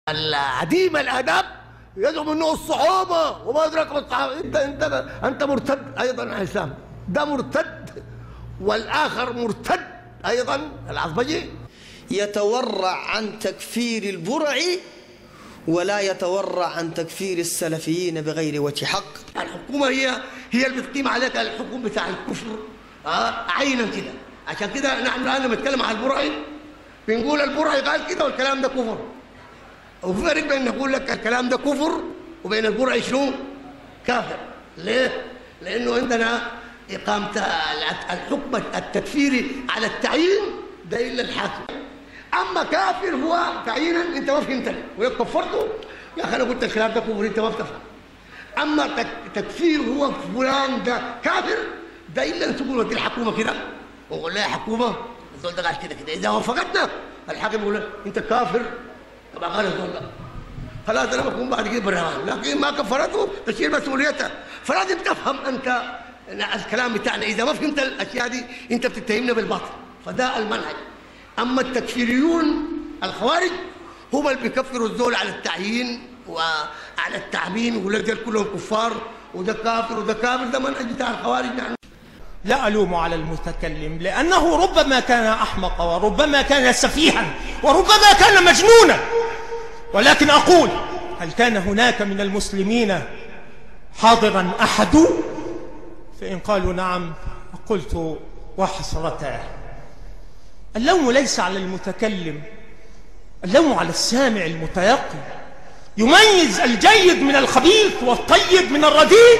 عديم الادب يزعم انه الصحابه وما ادراك ما الصحابه انت انت انت مرتد ايضا عن الاسلام ده مرتد والاخر مرتد ايضا العصبجي يتورع عن تكفير البرع ولا يتورع عن تكفير السلفيين بغير وجه حق الحكومه هي هي اللي بتقيم عليك الحكم بتاع الكفر آه عينا كده عشان كده نحن الان لما نتكلم عن البرعي بنقول البرعي قال كده والكلام ده كفر وفي فرق بين نقول لك الكلام ده كفر وبين البرعي شنو؟ كافر ليه؟ لانه عندنا اقامه الحكم التكفيري على التعيين ده الا الحاكم اما كافر هو تعيينا انت ما فهمتني وهيك كفرته يا اخي انا قلت الكلام ده كفر انت ما بتفهم اما تكفير هو فلان ده كافر ده الا ان تقول ودي الحكومه كده ونقول لها يا حكومه الزول ده قال كده كده اذا وافقتنا الحاكم يقول انت كافر طبعا قال الزول ده خلاص انا بكون بعد كده برهان لكن ما كفرته تشيل مسؤوليتها فلازم تفهم انت الكلام بتاعنا اذا ما فهمت الاشياء دي انت بتتهمنا بالباطل فده المنهج اما التكفيريون الخوارج هم اللي بيكفروا الزول على التعيين وعلى التعميم يقول لك دول كلهم كفار وده كافر وده كافر ده منهج بتاع الخوارج نحن لا ألوم على المتكلم لأنه ربما كان أحمق وربما كان سفيها وربما كان مجنونا ولكن أقول هل كان هناك من المسلمين حاضرا أحد فإن قالوا نعم قلت وحسرتا اللوم ليس على المتكلم اللوم على السامع المتيقن يميز الجيد من الخبيث والطيب من الرديء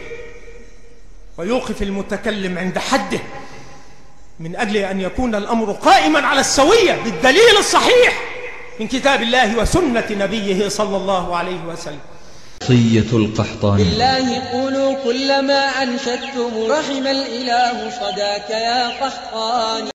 ويوقف المتكلم عند حده من أجل أن يكون الأمر قائما على السوية بالدليل الصحيح من كتاب الله وسنة نبيه صلى الله عليه وسلم صية القحطاني بالله قولوا كل ما أنشدتم رحم الإله صداك يا قحطاني